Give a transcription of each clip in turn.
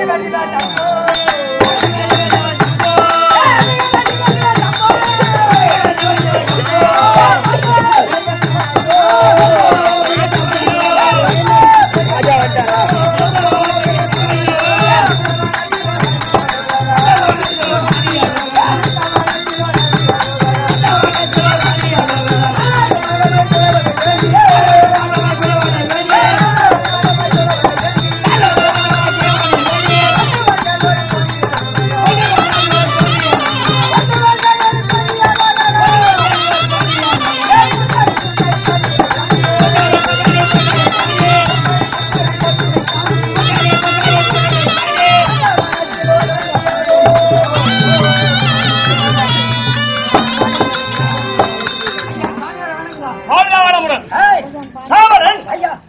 வாழ்வாளமுடன் சாமரன்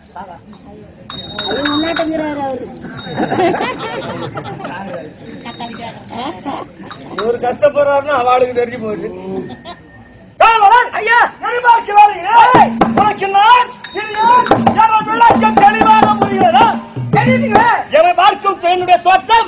ஒரு கஷ்டப்படுறாருன்னா அவளுக்கு தெரிஞ்சு போகுது சாமரன் ஐயா எதிர்பார்க்க வருகிறேன் உனக்கு நான் சிறியான் என விளக்கம் தெளிவாக முடிகிறதா எவை பார்க்கும் பெண்ணுடைய தோற்றம்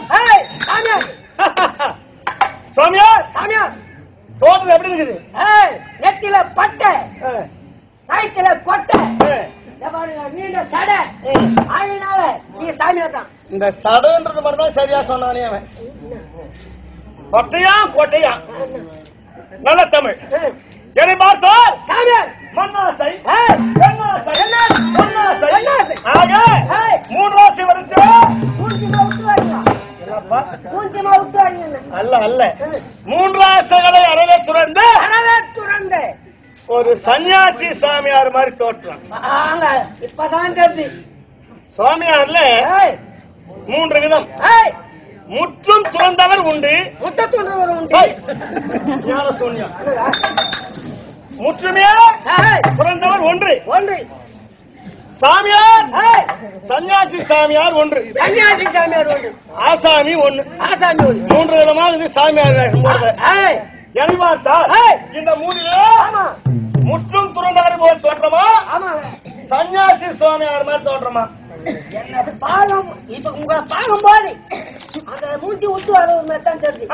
சுவாமியார் தோற்றம் எப்படி இருக்குது நெத்தில பட்டை கழுத்துல கொட்டை இந்த பாருங்க, நீண்ட சடை அதனால நீங்க சாமியார் தான் இந்த சடன்றது மட்டும் தான் சரியா சொன்னானே அவன் கொட்டையா கொட்டையா நல்ல தமிழ் என்னை பார்த்தால் சாமியார் மண்ணாசை ஏய், பெண்ணாசை பொன்னாசை பொன்னாசை. ஆக ஏய். மூன்று ராசி வருது பூஞ்சிமா விட்டு வாங்க என்னப்பா? பூஞ்சிமா விட்டு வாங்க அல்ல அல்ல மூன்று ராசைகளை அறவே சுரந்து கனவே துறந்து ஒரு சன்னியாசி சாமியார் மாதிரி தோற்றம் வாங்க இப்பதான் தெரிஞ்சு சுவாமியார்ல ஏய் மூன்று விதம் ஏய் முற்றும் துறந்தவர் உண்டு முத்தத்துன்றவர் உண்டு ஞான சூன்யம் முற்றுமே ஏய் துறந்தவர் ஒன்று ஒன்று சாமியார் ஏய் சன்னியாசி சாமியார் ஒன்று கன்னியாசி சாமியார் ஒன்று ஆசாமி ஒண்ணு ஆசாமி ஒன்று மூன்று விதமா இது சாமியார் வேஷம் போடுறது ஏய் எதை பார்த்தால் ஏய் இந்த மூணிலே ஆமா முற்றும் துறந்தவர் போல் தோற்றமா ஆமா சன்னியாசி சுவாமியார் மாதிரி தோற்றமா என்னது பாகம் இப்ப உங்களை பாகம் போது அந்த மூஞ்சி விட்டு வர ஒரு மாதிரி தான் தெரிஞ்சு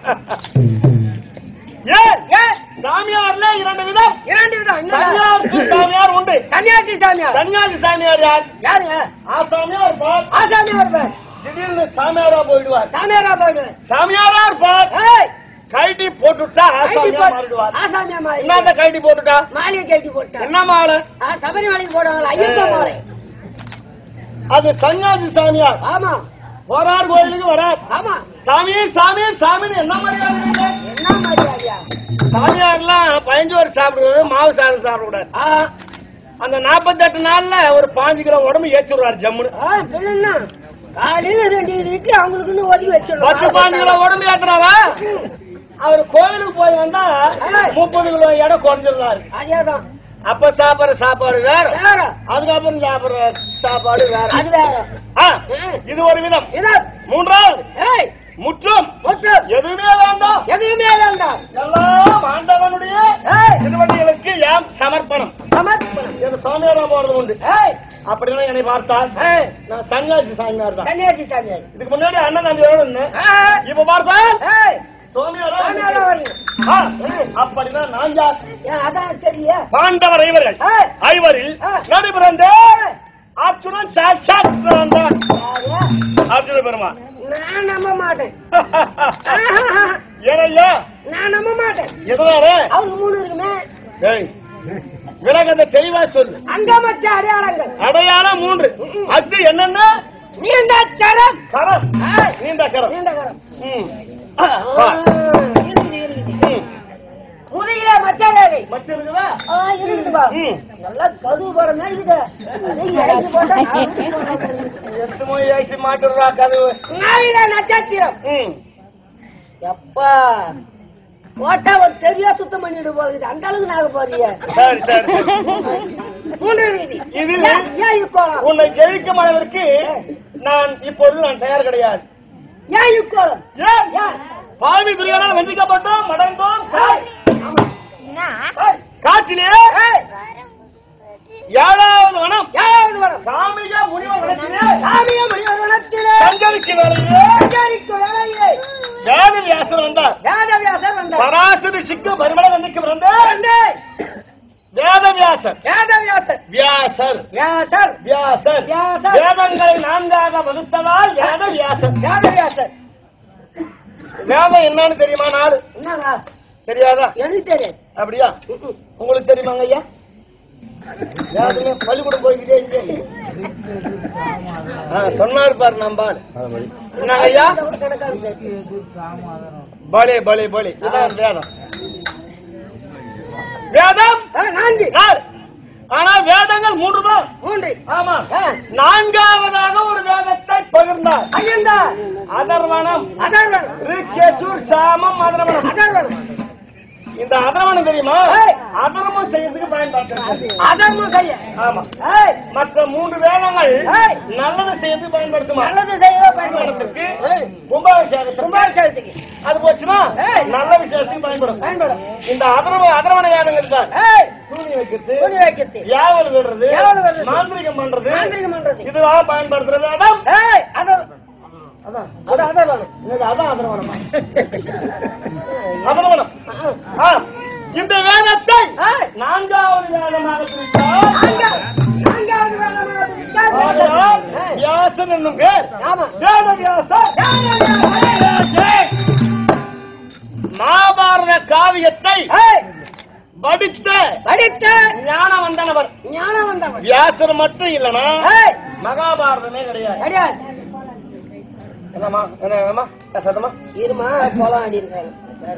ஏன் ஏன் சாமியார்ல இரண்டு விதம் இரண்டு விதம் என்னடா? சன்னியாசி சாமியார் உண்டு கன்னியாசி சாமியார் சன்னியாசி சாமியார் யார் யாருங்க ஆ சாமியார் இருப்பார் ஆசாமியார் இருப்பார். திடீர்னு சாமியாரா போயிடுவார் சாமியாரா போயிடு சாமியாரா இருப்பார் ஏய் கைட்டி போட்டுட்டா கைட்டி ஆசாமியா போட்டு மாறிடுவார் ஆசாமியா மாறி என்னத்த கைட்டி போட்டுட்டா மாலையை கட்டி போட்டா என்ன மாலை ஆ, சபரிமலைக்கு போடுவாங்களா ஐயப்ப மாலை அது சன்னியாசி சாமியார் ஆமா போறார் கோயிலுக்கு வரார் ஆமா சாமி சாமி சாமின்னு என்ன மரியாதை இருக்கு? என்ன மரியாதையா சாமியார்லாம் பயஞ்சோறு சாப்பிடுறது மாவு சாதம் சாப்பிடக்கூடாது ஆ அந்த நாற்பத்தெட்டு நாள்ல ஒரு பாஞ்சு கிலோ உடம்பு ஏற்றிடுறாரு ஜம்முன்னு ஆ பிள்ளைன்னா காலையில ரெண்டு இருக்கு அவங்களுக்குன்னு ஒதுக்கி பத்து பாஞ்சு கிலோ வச்சிடணும் உடம்பு ஏத்துறாரா அவர் கோயிலுக்கு போய் வந்தா முப்பது கிலோ எடை குறைஞ்சிடுறாரு அதேதான் அப்ப சாப்பிடுற சாப்பாடு வேற வேற அதுக்கப்புறம் சாப்பிடுற சாப்பாடு வேற அது வேற ஆ, இது ஒரு விதம் இதோ மூன்றாவது ஏய் முற்றும் மொத்தம் எதுவுமே வேண்டாம் எதுவுமே வேண்டாம் எல்லாம் ஆண்டவனுடைய ஏய் திருவடிகளுக்கு யாம் சமர்ப்பணம் சமர்ப்பணம் இது சாமியாரா போறது உண்டு ஏய் அப்படின்னு என்னை பார்த்தால் ஏய் நான் சன்னியாசி சாமியார் தான் கன்னியாசி சாமியார் இதுக்கு முன்னாடி அண்ணன் தம்பியோட இருந்தேன் ஏய் இப்ப பார்த்தால் ஏய் சோமியாரா சாமியாரா வரீங்க ஆ, அப்படின்னா நான் யார் ஏன் அதான் தெரியல பாண்டவர் ஐவர்கள் ஏய் ஐவரில் ஆ. நடுபிறந்த அர்ஜுனன் சாட்சாத் பிறந்தான் யாரு? அர்ஜுன பெருமான் நான் நம்ப மாட்டேன் ஏனையா நான் நம்ப மாட்டேன் எதனால அவங்க மூணு இருக்குமே ஏய், விளக்கத்தை தெளிவா சொல்லு அங்கமச்ச அடையாளங்கள் அடையாளம் மூன்று அது என்னன்னா நீண்ட கரம் கரம் ஏய், நீண்ட கரம் நீண்ட கரம் ம். ஆ, வா. இருக்குது, இருக்குது. ம். முதுகில மச்சாரேகை மச்சம் இருக்குதா? ஆ, இருக்குதுப்பா. ம். நல்லா கதுவு போற மாதிரி இருக்குது. அதை இறக்கி போட்டா நாளைக்கு போடலாம். எட்டு மொழி ஆயிடுச்சு மாட்டுறா கதவு நாயில நட்சத்திரம் ம். எப்பா போட்டா ஒரு தெளிவா சுத்தம் பண்ணிட்டு போகுது அந்த அளவுக்கு நாங்க போறீங்க சரி சரி சரி. மூணு இருக்குது இதில் ஏன் ஏன் இக்கோலம் உன்னை ஜெயிக்கும் அளவிற்கு நான் இப்பொழுது நான் தயார் கிடையாது ஏன் இக்கோலம் ஏன் ஏன் பாவி துறையானால் வஞ்சிக்கப்பட்டோம் மடந்தோம் ஏய், ஏய், காட்டிலே ஏய், ஏழாவது வனம் ஏழாவது வரம் காமிக முனிவ வனத்திலே சாமிய மணிவரணத்திலே சஞ்சரிக்கு வேலையிலே வந்தார் வேதவியாசர் வந்தார் பராசரி சிக்கு பரிமள கண்ணிக்கு பிறந்த வந்து வேதவியாசர் வேதவியாசர் வியாசர் வியாசர் வியாசர் வியாசர். வேதங்களை நான்காக வகுத்ததால் வேத வியாசர் வேதவியாசர் வேதம் என்னன்னு தெரியுமா நாலு என்னங்க தெரியாதா எனக்கு தெரியாது அப்படியா உங்களுக்கு தெரியுமாங்க ஐயா யாருமே பள்ளிக்கூடம் போய்கிட்டே இருக்கீங்க ஆ, சொன்னாரு பாரு நம்பாள் என்னங்க ஐயா பலே பலே பலே இதுதான் வேதம் வேதம் நான்கு நாலு. ஆனா வேதங்கள் மூன்று தான் மூன்று ஆமா ஆ. நான்காவதாக ஒரு வேதத்தை பகிர்ந்தார் ஐயந்தா அதர்வனம் அதர்வன் ரிக்கேச்சூர் சாமம் அதர்வனம் அதர்வன் இந்த அதர்வனம் தெரியுமா ஏய். அதர்வம் செய்யறதுக்கு பயன்படுத்துறது அதர்மம் செய்ய ஆமா ஏய், மற்ற மூன்று வேதங்கள் ஏய். நல்லது செய்யறதுக்கு பயன்படுத்துமா நல்லது செய்ய பயன்படுத்தும் அதற்கு கும்பாபிஷேகத்துக்கு கும்பாபிஷேகத்துக்கு அது போச்சுன்னா ஏய். நல்ல விஷயத்துக்கு பயன்படும் பயன்படும் இந்த அதர்வ அதர்வன வேதங்கள் தான் ஏய் சூனி வைக்கிறது துணி வைக்கிறது யாவல் விடுறது யாவல் விடுறது. மாந்திரிகம் பண்றது மாந்திரிகம் பண்றது இதுதான் பயன்படுத்துற வேதம் ஏய் அதர் அதான் அது அதர்வன் என்னது, அதான் அதர்வனமா அதர்வனம் ஆ, இந்த வேதத்தை ஏய் நான்காவது வேதமாக பிரித்தால் நான்கா- நான்காவது வேதமாக விட்டால் ஆகையால் ஏய். வியாசன் என்னும் பேர் ஆமா வேத வியாசர் மகாபாரத காவியத்தை ஏய் படித்த படித்த ஞானம் வந்தனவர் ஞானம் வந்தவன் வியாசர் மட்டும் இல்லனா ஏய் மகாபாரதமே கிடையாது கிடையாது என்னம்மா என்னம்மா சத்தமா இருமா போலாம் அடி இருக்காங்க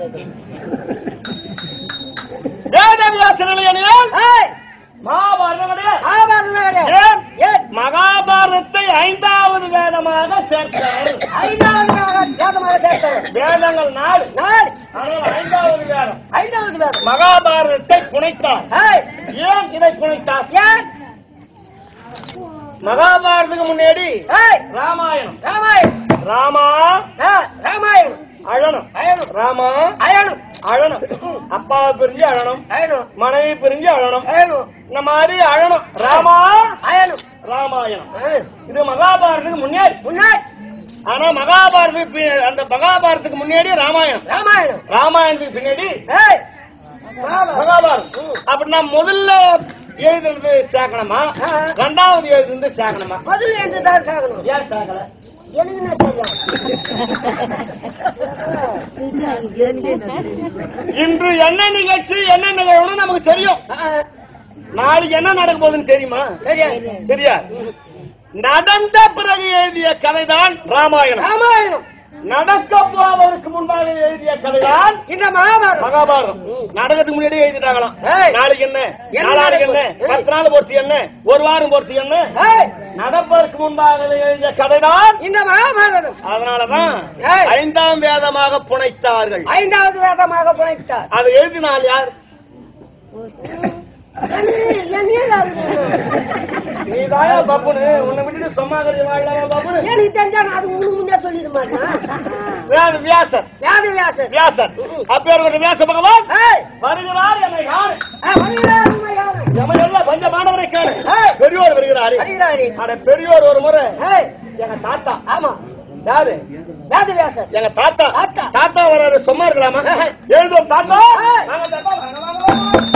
வேத வியாசர் இல்லையெனில் ஏய் மகாபாரதம் கிடையாது ஆபாரணம் கிடையாது ஏன் ஏன் மகாபாரதத்தை ஐந்தாவது வேதமாக சேர்த்தார் ஐந்தாவது வேதமாக சேர்த்தவன் வேதங்கள் நாலு நாள் ஆனால் ஐந்தாவது வேதம் ஐந்தாவது வேதம் மகாபாரதத்தை புனைத்தார் ஏய் ஏன் இதை புனைத்தார் ஏன் மகாபாரதத்துக்கு முன்னாடி ஏய் ராமாயணம் ராமாயணம் ராமா ஆ, ராமாயணம் அழணும் அயனம் ராமா அயனம் அழணும் அப்பாவை பிரிஞ்சு அழணும் அயனம் மனைவி பிரிஞ்சு அழணும் அயனம் இந்த மாதிரி அழணும் ராமா அயனம் ராமாயணம் ஆ, இது மகாபாரதத்துக்கு முன்னாடி முன்னாடி ஆனா மகாபாரதத்துக்கு பி- அந்த மகாபாரதத்துக்கு முன்னாடி ராமாயணம் ராமாயணம் ராமாயணத்துக்கு பின்னாடி ஏய் ராமாயணம். மகாபாரதம் அப்படின்னா முதல்ல எழுதுறது சேர்க்கணுமா ஆ. ரெண்டாவது எழுதுறது சேர்க்கணுமா முதல்ல எந்த தான் சாகணும் ஏன் சேர்க்கல எனக்கு என்ன தெரியும் இன்று என்ன நிகழ்ச்சி என்ன நிகழ்வுன்னு நமக்கு தெரியும் ஆ, நாளைக்கு என்ன நடக்க போகுதுன்னு தெரியுமா தெரியாது தெரியாது நடந்த பிறகு எழுதிய கதைதான் ராமாயணம் ராமாயணம் நடக்க போவதற்கு முன்பாக எழுதிய கதைதான் இந்த மகாபாரதம் மகாபாரதம் நடக்கிறதுக்கு முன்னாடியே எழுதிட்டாங்களாம் ஏய். நாளைக்கு என்ன என்ன நாளாளுக்கு என்ன நடக்கும்? பத்து நாள் பொறுத்து என்ன ஒரு வாரம் பொறுத்து என்ன ஏய் நடப்பதற்கு முன்பாக எழுதிய கதைதான் இந்த மகாபாரதம் அதனாலதான் ஏய். ஐந்தாம் வேதமாக புனைத்தார்கள் ஐந்தாவது வேதமாக புனைத்தார் அதை எழுதினால் யார் நீதாயா பப்புனு உன்னை விட்டுட்டு சும்மா கறி வாழலாமா பப்புனு எனக்கு தெரிஞ்சா நான் அது உங்களுக்கு முன்னே சொல்லிடுமா வேத வியாசர் வேத வியாசர் வியாசர் அப்பேற்பட்ட வியாச பகவான் ஏய் வருகிறார் என்னை காணு ஆ, வருகிறார் உண்மையான. எமையெல்லாம் பஞ்ச மாணவரை காணு ஏய். பெரியோர் வருகிறாரு வருகிறாரே. அட பெரியோர் ஒரு முறை ஏய் எங்க தாத்தா ஆமா யாரு வேத வியாசர் எங்க தாத்தா தாத்தா. தாத்தா வராரு சும்மா இருக்கலாமா ஏய். எழுதுவோம் தாத்தா ஏய். வாங்க தாத்தா, வாங்க, வாங்க, வாங்க.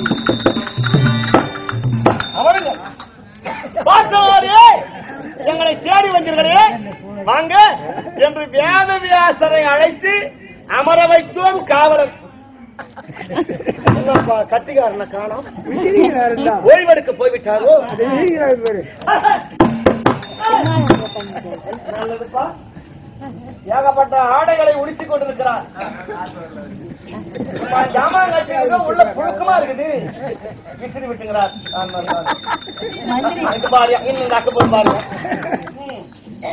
அவருங்க. பார்த்தவாறே எங்களை தேடி வந்தீர்களே வாங்க என்று வேத வியாசரை அழைத்து அமர வைத்தோம் காவலர் என்னப்பா, கத்திகாரனை காணோம் ஓய்வெடுக்க போய்விட்டாரோ நல்லதுப்பா ஏகப்பட்ட ஆடைகளை உடுத்திக் கொண்டிருக்கிறார் சும்மா ஜாமான் கட்டிங்க உள்ள புழுக்கமா இருக்குது விசிறி விட்டுங்கிறார் ஆமா, ஆமா. இது பாரு இன்னும் இந்த அக்கு போய் பாருங்க ம்.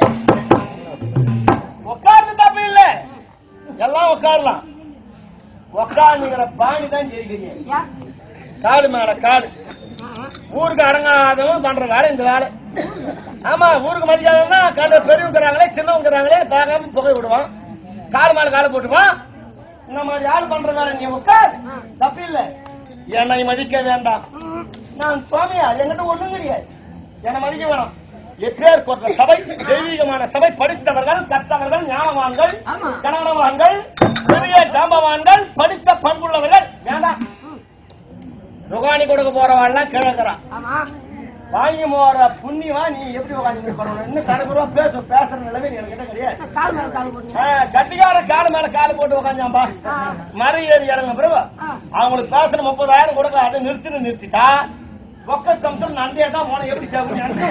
உட்கார்ந்து தப்பு இல்ல எல்லாம் உட்காரலாம் உட்கார்ந்துங்கிற பாணி தான் ஜெயிக்கிறீங்க காடு மேல காடு ஊருக்கு அடங்காதவன் பண்ற வேலை இந்த வேலை ஆமா ஊருக்கு மதிக்காதவன்னா கண்ட பெரியவங்கிறாங்களே சின்னவங்கிறாங்களே பார்க்காம புகை விடுவான் கால் மேல காலை போட்டுவான் இந்த மாதிரி ஆள் பண்ற வேலை நீ உட்கார் தப்பு இல்ல என்னை மதிக்க வேண்டாம் நான் சுவாமியா என்கிட்ட ஒண்ணும் கிடையாது என்னை மதிக்க வேணாம் எப்பேர் கொண்ட சபை தெய்வீகமான சபை படித்தவர்கள் கற்றவர்கள் ஞானவான்கள் ஆமா. கணவனவான்கள் ஜாம்பவான்கள் படித்த பண்புள்ளவர்கள் வேண்டாம் ருகாணி கொடுக்க போறவாள்லாம் கிழக்குறான் ஆமா வாங்கி போற புண்ணியமா நீ எப்படி உட்காந்து பண்ணணும் இன்னும் கணக்குறவா பேச பேசுற நிலைமை எனக்கு கிட்ட கிடையாது கால் மேல கால் போடுங்க ஆ, கட்டிக்கார காலு மேல காலு போட்டு உட்காந்தாம்பா மறு ஏறி இறங்க பிறகு அவங்களுக்கு பேசுற முப்பதாயிரம் கொடுக்க அதை நிறுத்தின்னு நிறுத்திட்டா ஒக்க சமத்தில் நந்தையா தான் போன எப்படி சாப்பிட்டு நினைச்சு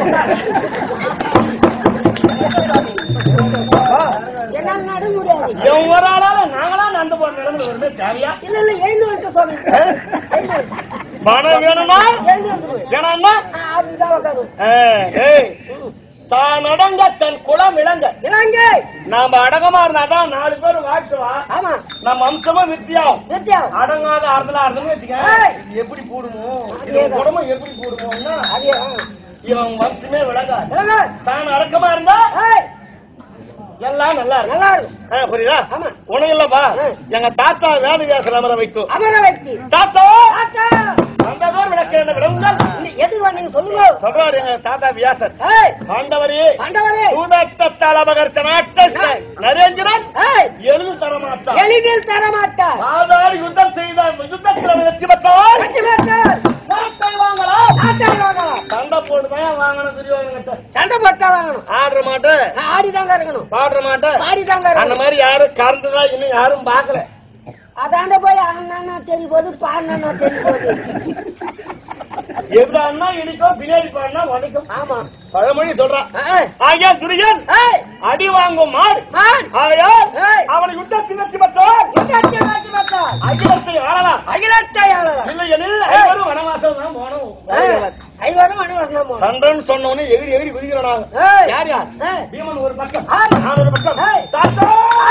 என்னால நட முடியாது இவன் ஒரு ஆளால நாங்களா நந்த போற நிலைமை வருமே தேவையா இல்ல இல்ல எழுந்து வந்து சொல்லுங்க பணம் வேணுமா எழுந்து வந்துருவேன் வேணாமா அப்படிதான் உட்காரு ஏய், ஏய், தான் அடங்க தன் குலம் இளங்க இளங்கை நாம அடங்கமா இருந்தாதான் நாலு பேர் வாழ்த்துவா ஆமா நம்ம வம்சமும் வித்தியாவும் நித்யம் அடங்காத அறுதலா இருந்தோம்னு வச்சுக்க ஏய். இது எப்படி கூடுமோ இவன் குடும்பம் எப்படி கூடுமோன்னா அதே இவன் வம்சமே விளங்காது இளங்கை தான் அடக்கமா இருந்தா ஏய் எல்லாம் நல்லா இருக்கும் நல்லா இருக்கும் ஆ, புரியுதா உனக்கு இல்லப்பா எங்க தாத்தா வேத வியாசர் அமர வைத்தோம் அமர வைத்தி தாத்தா தாத்தா அந்த பேர் விளக்க என்ன விளங்குங்கள் இன்னும் எதுக்கு வந்தீங்க சொல்லுங்க சொல்றாரு எங்க தாத்தா வியாசர் ஏய் ஆண்டவரே ஆண்டவரே சூதத்தால் அபகர்த்த நாட்ட நரேந்திரன் ஏய் எழுது தர மாட்டான் எளிதில் தர மாட்டார் ஆதார் யுத்தம் செய்தார் யுத்தத்தில் அவன் வெற்றி பெற்றால் வெற்றி பெற்றார் நாட்டை வாங்கலாம் நாட்டை வாங்கலாம் சண்டை போட்டுதான் வாங்கணும் துரியோகன்கிட்ட சண்டை போட்டா வாங்கணும் ஆடுற மாட்டேன் நான் ஆடிதாங்க இருக்கணும் பாடுற மாட்டேன் ஆடிதாங்க அந்த இருக்கணும் மாதிரி யாரும் கறந்துதான் இன்னும் யாரும் பார்க்கல அதாண்ட போய் அண்ணா தெரிய போது பாடினா தெரிய போகுது எவ்வளவுனா இடிக்கும் பின்னாடி பாடினா உடைக்கும் ஆமா பழமொழி சொல்றான் ஏய் ஆகியா துரியன் ஏய் அடி வாங்கும் மாடு மான் ஆகையா ஏய். அவனை யுத்தத்தில் வெற்றி பெற்றால் யுத்தத்தை வெற்றி பெற்றார் அகிலத்தை ஆளலாம் அகிலத்தை ஆளலாம் இல்லை எனில் ஐவரும் வனவாசம் தான் போனோம் ஐவரும் அணிவசனம் போகணும். சண்டைன்னு சொன்னவனே எகிரி எகிரி குதிக்கிறாங்க ஏய். யார் யார் ஏய். பீமன் ஒரு பக்கம் ஆமா. நான் ஒரு பக்கம் ஏய். தாத்தா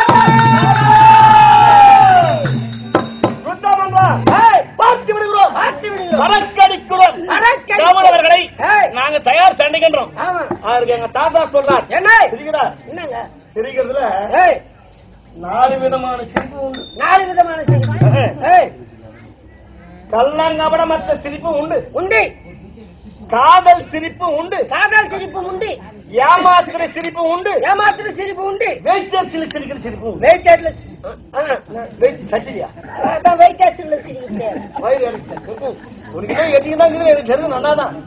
யுத்தம் பண்றா ஏய், பார்த்து விடுகிறோம் பார்த்து விடுகிறோம். பறக்கடிக்கிறோம் பறக்கடிக்கிறோம். காவலர்களை ஏய். நாங்க தயார் சண்டைகின்றோம் ஆமா அவருக்கு எங்க தாத்தா சொல்றார் என்ன சிரிக்கிறார் என்னங்க சிரிக்கிறதுல ஏய் நாலு விதமான சிரிப்பு உண்டு நாலு விதமான சிரிப்பு ஏய் கள்ளங்கபடமற்ற சிரிப்பு உண்டு உண்டு காதல் சிரிப்பு உண்டு காதல் சிரிப்பு உண்டு ஏமாத்துற சிரிப்பு உண்டு ஏமாத்திர சிரிப்பு உண்டு வெயிட்டேஜில் சிரிக்கிற சிரிப்பு உண்டு வெயிட்டேஜ்ல வெயிட் சட்டிலியா அதான் வெயிட்டேஜ்ல சிரிக்கிட்டே வயிறு அடிச்சு ஒரு கிலோ எட்டு தான் இருக்குது எனக்கு தெரிஞ்சு நல்லாதான்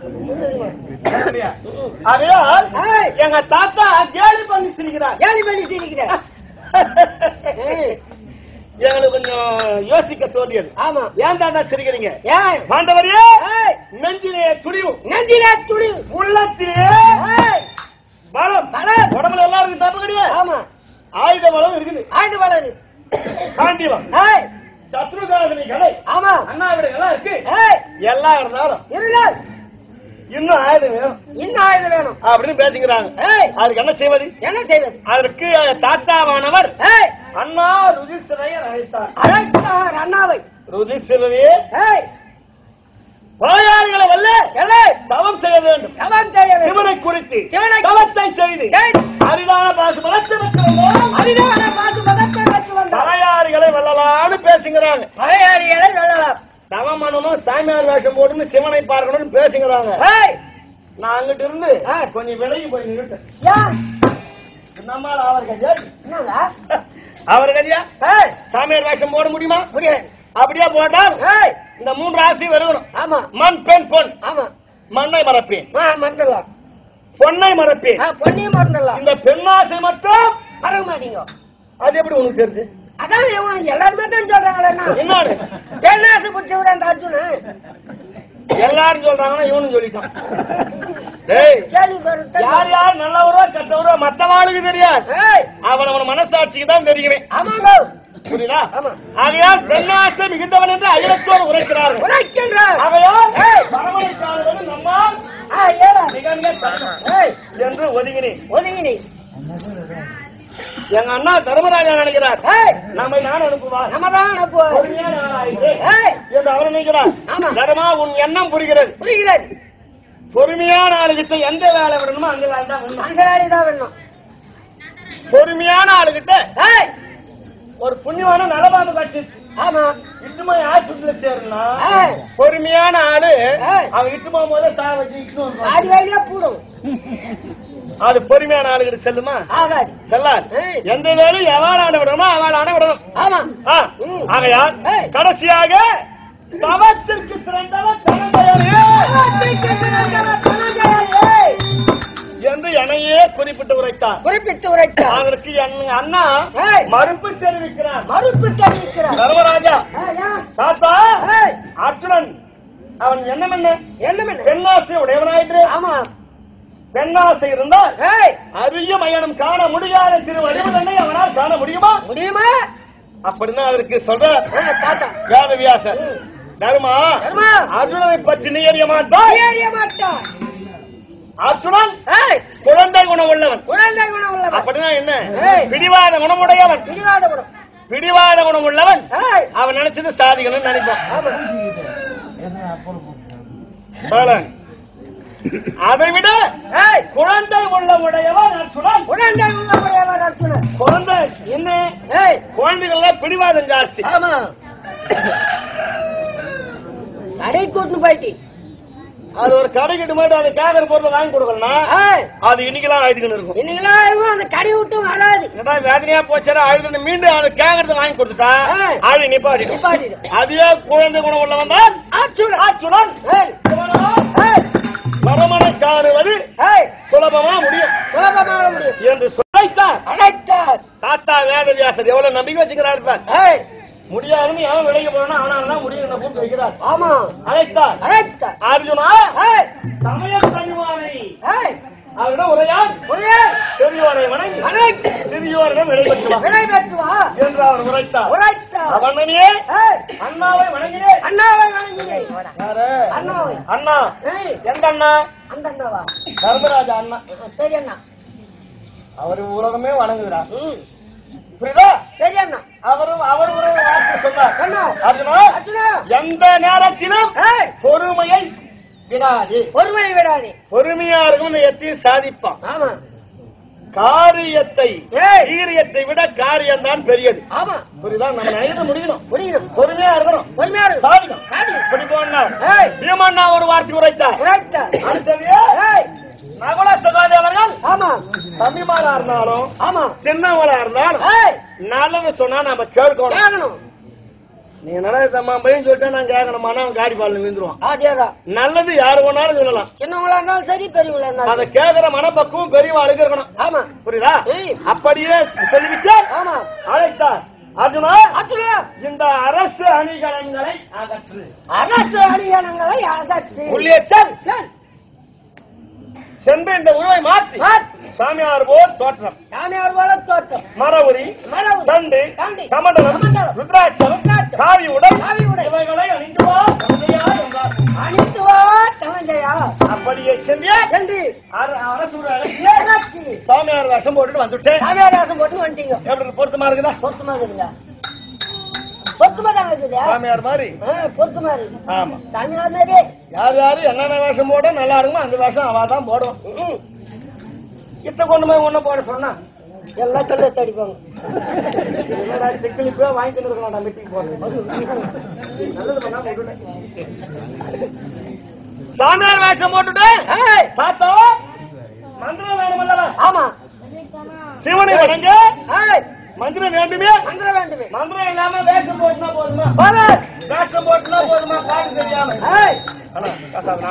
ஆகையால் ஏய். எங்க தாத்தா கேலி பண்ணி சிரிக்கிறார் ஏழு மணி சிரிக்கிற ஏய், எங்களுக்கு கொஞ்சம் யோசிக்க தோன்றியது ஆமா ஏன் தாத்தா சிரிக்கிறீங்க ஏய் பாண்டவரே ஏய் நெஞ்சிலே துணிவு நெஞ்சிலே துளி உள்ளத்திலே ஏய் பலம் பலம். உடம்புல எல்லாருக்கும் தப்பு கிடையாது ஆமா ஆயுத பலம் இருக்குது ஆயுத வளரு காண்டிவம் ஏய் சத்ருகாதனி கலை ஆமா அண்ணாவிட எல்லாம் இருக்கு ஏய் எல்லாம் இருந்தாலும் இருந்தால் இன்னும் ஆயுதம் வேணும் இன்னும் ஆயுதம் வேணும் அப்படின்னு பேசிக்கிறாங்க ஏய் அதுக்கு என்ன செய்வது என்ன செய்வது அதற்கு தாத்தாவானவர் ஏய் அண்ணா ருதிசிரையர் அழைத்தார் அழைத்தார் அண்ணாவை ருதிசிரையே ஏய் பழையாளிகளை வல்ல எல்லை தவம் செய்ய வேண்டும் தவம் செய்ய வேண்டும் சிவனை குறித்து சிவனை தவத்தை செய்து ஏய், அரிதான பாசு வளர்த்து வைக்கிறோம் அதிகார பாசு மதத்தை பெற்று வந்தார் பழையாளிகளை வெல்லலாம்னு பேசுகிறாங்க பழையாளிகளை வெல்லலாம் தவம் பண்ணணும் சாமியார் வேஷம் போட்டுன்னு சிவனை பார்க்கணும்னு பேசுகிறாங்க ஏய் நான் அங்கிட்டு இருந்து ஆ. கொஞ்சம் விலகி போய் நின்றுட்டேன் ஏன் நம்மால் அவர் கஜா என்னடா அவர் கஜா ஏய் சாமியார் வேஷம் போட முடியுமா முடியாது அப்படியே போட்டால் ஏய் இந்த மூன்று ராசி வருகணும் ஆமா மண் பெண் பொன் ஆமா மண்ணை மறப்பேன் ஆ மறந்துடலாம் பொன்னை மறப்பேன் ஆ பொண்ணையும் மறந்துடலாம் இந்த பெண்ணாசை மட்டும் மறக்க மாட்டீங்க அது எப்படி உனக்கு தெரிஞ்சு அதான் இவன் எல்லாருமே தான் சொல்றாங்களே என்னன்னு பெண்ணாசை பிடிச்சவரா அந்த அர்ஜுனன் எல்லாரும் சொல்றாங்கன்னா இவனும் சொல்லிட்டான் டேய் கேள்வி பெருத்த யார் யார் நல்லவரோ கெட்டவரோ மத்தவாளுக்கு தெரியாது ஏய் அவன் அவன் மனசாட்சிக்கு தான் தெரியுமே ஆமாங்க புரியுதா ஆமா. ஆகையால் பெண்ணாசை மிகுந்தவன் என்று அகிலத்தோடு உரைக்கிறார்கள் உரைக்கின்றார் ஆகையால் ஏய். பரமனை காணுவது நம்மால் ஆ ஏடா மிக மிக கடினம் ஏய் என்று ஒதுங்கினேன் ஒதுங்கி நீ எங்க அண்ணா தர்மராஜா நினைக்கிறார் ஏய் நம்மை நான் அனுப்புவார் நம்ம தான் அனுப்புவோம் பொறுமையான ஆளாயிரு ஏய் என்று அவர் நினைக்கிறார் ஆமா. தர்மா உன் எண்ணம் புரிகிறது புரிகிறது பொறுமையான ஆளுகிட்ட எந்த வேலை விடணுமோ அந்த வேலை தான் விடணும் அந்த வேலை தான் வேணும் பொறுமையான ஆளுகிட்ட ஏய் ஒரு புண்ணியமான நலபாம்பு காட்சி ஆமா இட்டுமா ஆஸ்பத்திரியில சேரணும்னா ஏய் பொறுமையான ஆளு ஏய். அவன் இட்டு போகும்போது சா வச்சு இட்டு வந்துருவான். பாதி வேலையா போடும் அது பொறுமையான ஆளுகிட்ட செல்லுமா ஆகாது செல்லாது ஏய். எந்த வேலையும் எவாள் ஆட விடணுமோ அவள் ஆட விடணும் ஆமா ஆ, ஆகையால் ஏய். கடைசியாக தவத்திற்கு சிறந்தவர் தனஞ்சயனே என்று என்னையே குறிப்பிட்டு உரைத்தார் குறிப்பிட்டு உரைத்தார் அதற்கு என் அண்ணா ஏய். மறுப்பு தெரிவிக்கிறார் மறுப்பு தெரிவிக்கிறார் தர்மராஜா ஏய், யா. தாத்தா ஏய், அர்ஜுனன் அவன் என்ன என்ன என்ன பண்ண? பெண்ணாசை உடையவனாயிற்று ஆமா பெண்ணாசை இருந்தால் ஏய் அரிய மயனம் காண முடியாத திரு வடிவதனை அவனால் காண முடியுமா முடியுமா அப்படின்னா அதற்கு சொல்ற ஏய், தாத்தா வேதவியாசர் தர்மா தர்மா. அர்ஜுனனை பற்றி நீ அறிய மாட்டாய் ஏறிய மாட்டான் அர்ஜுனன் ஏய் குழந்தை குணம் உள்ளவன் குழந்தை குணம் உள்ளவன் அப்படின்னா என்ன ஏய். பிடிவாத குணமுடையவன் பிடிவாத குணம் பிடிவாத குணம் உள்ளவன் ஏய் அவன் நினைச்சது சாதிக்கணும்னு நினைப்பான் ஆமா சோழன் அதை விட ஏய் குழந்தை உள்ளமுடையவன் அர்ஜுனன் குழந்தை உள்ளவன் அர்ஜுனன் குழந்தை என்ன ஏய் குழந்தைகள்ல பிடிவாதம் ஜாஸ்தி ஆமா கடை கூட்டு போயிட்டு அது ஒரு கடைக்கிட்டு போயிட்டு அது கேக்குற பொருளை வாங்கி கொடுக்கலன்னா ஏய் அது இன்னைக்கெல்லாம் அழுதுக்கணும் இருக்கும் இன்னைக்கெல்லாம் அந்த கடை விட்டு வராது என்னடா வேதனையா போச்சுன்னா அழுது மீண்டும் அது கேக்குறத வாங்கி கொடுத்துட்டா ஏய். அழு நிப்பாட்டிடும் நிப்பாட்டிடும். அதுவே குழந்தை குணம் உள்ளவன் தான் அர்ஜுனன் அர்ஜுனன் ஏய் ஏய் பரமனை காணுவது ஏய் சுலபமா முடியும் சுலபமாக முடியும் என்று சொல்லித்தான் அழைத்தார் தாத்தா வேதவியாசர் எவ்வளவு நம்பிக்கை வச்சுக்கிறார் பார். ஏய் முடியாதுன்னு எவன் விலைக்கு போனா அவனால தான் முடியும் என்ன கூப்பிட்டு வைக்கிறார் ஆமா அழைத்தார் அழைத்தார் அர்ஜுனா ஏய் சமயம் தனிவானை ஏய் அவரிடம் உரையார் ஒரே பெரியோரை வணங்கி அழைத்து சிறியோரிடம் விடைபெற்றுவார் விடை பெற்று வா என்று அவர் உரைத்தார் உரைத்தார் அவனே ஏய் அண்ணாவை வணங்கினேன் அண்ணாவை வணங்கினேன் யாரு அண்ணாவை அண்ணா ஏய் எந்த அண்ணா அந்த அண்ணாவா தர்மராஜா அண்ணா சரி அண்ணா அவர் உலகமே வணங்குகிறார் ம் புரியுதா சரி அண்ணா அவரும் அவர் ஒரு வார்த்தை சொன்னார் அண்ணா அர்ஜுனா அர்ஜுனா எந்த நேரத்திலும் ஏய் பொறுமையை விடாது பொறுமை விடாதே பொறுமையா இருக்கும் எத்தையும் சாதிப்பான் ஆமா காரியத்தை ஏய். வீரியத்தை விட காரியம் தான் பெரியது ஆமா புரியுதா நம்ம நினைத்து முடிக்கணும் முடியும் பொறுமையா இருக்கணும் பொறுமையா இரு. சாதிக்கணும் சாதி. இப்படி போனார் ஏய் பீமண்ணா ஒரு வார்த்தை உரைத்தார் உரைத்தார் அடுத்தது ஏய் நகுல சகாதி அவர்கள் ஆமா தம்பிமாரா இருந்தாலும் ஆமா சின்னவளா இருந்தாலும் ஏய் நல்லது சொன்னா நம்ம கேட்கணும் கேட்கணும் நீ நல்லது தம்மா பையன் சொல்லிட்டா நான் கேட்கணுமானா அவன் காடி பால் விழுந்துருவான் அதேதான் நல்லது யாரு வேணாலும் சொல்லலாம் சின்னவங்களா இருந்தாலும் சரி பெரியவங்களா இருந்தாலும் அதை கேட்கிற மனப்பக்குவம் பெரியவாளுக்கு இருக்கணும் ஆமா புரியுதா ஏய். அப்படியே சொல்லிவிட்டார் ஆமா அழைத்தார் அர்ஜுனா அர்ஜுனா இந்த அரசு அணிகலன்களை அகற்று அரசு அணியாளங்களை அகற்று உள்ளேச்சல் சரி. சென்று இந்த உருவை மாற்றி மாற்றி. சாமியார் போல் தோற்றம் சாமியார் போல தோட்டம் மரவுரி மரவு தண்டு தண்டு, கமண்டலம் கமண்டலம், ருத்ராட்சம் ருத்ராட்சம், காவி உடை காவி உடை, இவைகளை அணிந்து வா தந்தையா என்றார் அணிந்து வா தனஞ்சயா அப்படியே சென்று என்று அர- அரசு அழைச்சியே அகற்றி. சாமியார் வேஷம் போட்டுட்டு வந்துட்டேன் சாமியார் வேஷம் போட்டு வந்துட்டீங்க எப்படி பொருத்தமா இருக்குதா பொருத்தமா இருக்குதா பொருத்தமா தான் இருக்குதா சாமியார் மாதிரி ஆ, பொருத்தமா இருக்கு ஆமா சாமியார் மாதிரி யார் யாரு என்னென்ன வேஷம் போட நல்லா இருக்குமோ அந்த வேஷம் அவ தான் போடும் ம். இத்த கொண்டு போய் ஒண்ணு போட சொன்னா எல்லாம் கல்ல தடிப்பாங்க என்னடா சிக்கல் இப்ப வாங்கிட்டு இருக்கலாம் மீட்டிங் போறது நல்லது பண்ணா போட்டுட்டேன். சாமியார் வேஷம் போட்டுட்டு ஏய், பார்த்தா மந்திரம் வேணுமல்ல ஆமா சிவனை வணங்க ஏய், மந்திரம் வேண்டுமே மந்திர வேண்டுமே மந்திரம் இல்லாம வேஷம் போட்டுனா போதுமா போலீஸ் வேஷம் போட்டுனா போதுமா காட்டு தெரியாம ஏய், அண்ணா, காசாவண்ணா.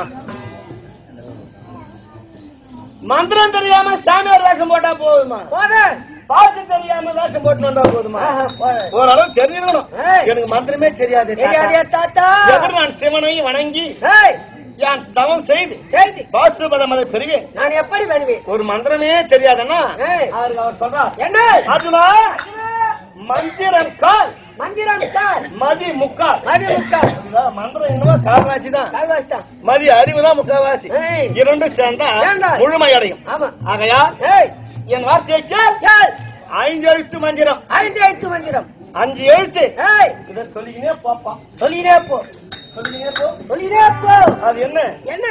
மந்திரம் தெரியாம சாமியார் வேஷம் போட்டா போதுமா போலீஸ் பாட்டு தெரியாம வேஷம் போட்டு வந்தா போதுமா ஆஹா, போலீஸ் ஓரளவு தெரிஞ்சிடணும் ஏய். எனக்கு மந்திரமே தெரியாது தெரியாதே தாத்தா எவர் நான் சிவனை வணங்கி ஏய், யான் தவம் செய்து செய்தி பாசுபதம் அதை பெறுவேன் நான் எப்படி வருவேன் ஒரு மந்திரமே தெரியாதன்னா ஏய். அவருக்கு அவர் சொல்றார் என்ன அர்ஜுனா மந்திரம் கால் மந்திரம் சார் மதி முக்கால் மதி முக்கால் அதான் மந்திரம் என்னவோ கால்வாசி தான் கல்வாசம் மதி அறிவு தான் முக்கால்வாசி ஏய். இரண்டு சேர்ந்தா சேர்ந்தால். முழுமை அடையும் ஆமா ஆகையா ஏய் என் வார்த்தையை கேள் கேள் ஐந்து எழுத்து மந்திரம் ஐந்து எழுத்து மந்திரம் அஞ்சு எழுத்து ஏய் இத சொல்லிக்கினே பாப்பா சொல்லினே போ சொல்லிக்கினே போ சொல்லினே போ அது என்ன என்ன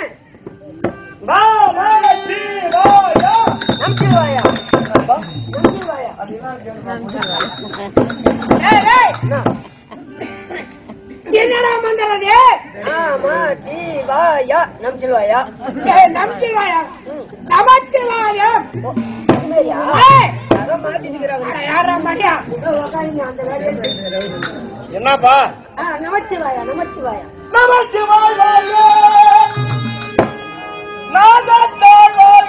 நாமச்சிவாயா. நம்பிவாயா அப்பா, நம்பிவாயா அது என்ன கேளுங்க. ஏய் ஏய் என்ன? என்னடா மந்திரம் வந்துடுறது ஆமா ஜீவாயா நமச்சிவாயா நமச்சிவாயா நமச்சிவாயா யாரோ மாத்திக்கிறாங்க யாரா மாட்டியா உட்காருங்க அந்த வேலையை செய். என்னப்பா ஆ, நமச்சிவாயா நமச்சிவாயா நமச்சிவாய நாதத்தால் வாழ்க.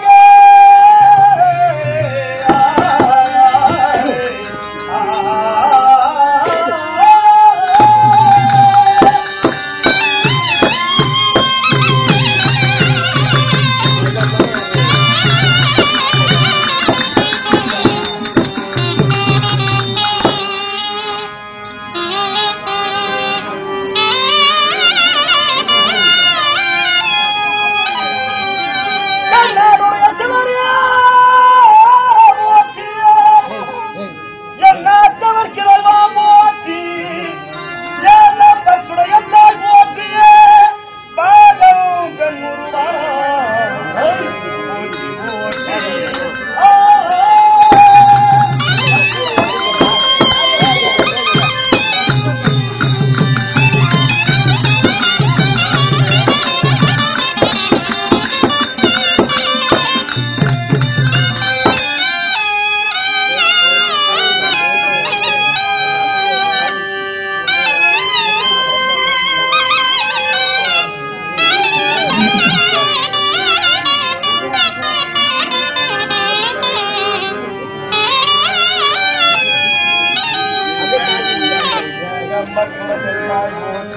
கண்ணனுடைய சிவனே போற்றியே. எண்ணாத்தவர் கிழவா போற்றி. ஏலம் தச்சுடைய தாய் போற்றியே. பாதம் பெண்ணுருவாய். போற்றி, போற்றி. ஆ.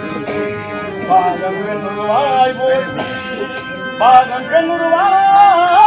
பாகம் பெண்ணுருவாய் போற்றி பாகம் பெண்ணுருவாய்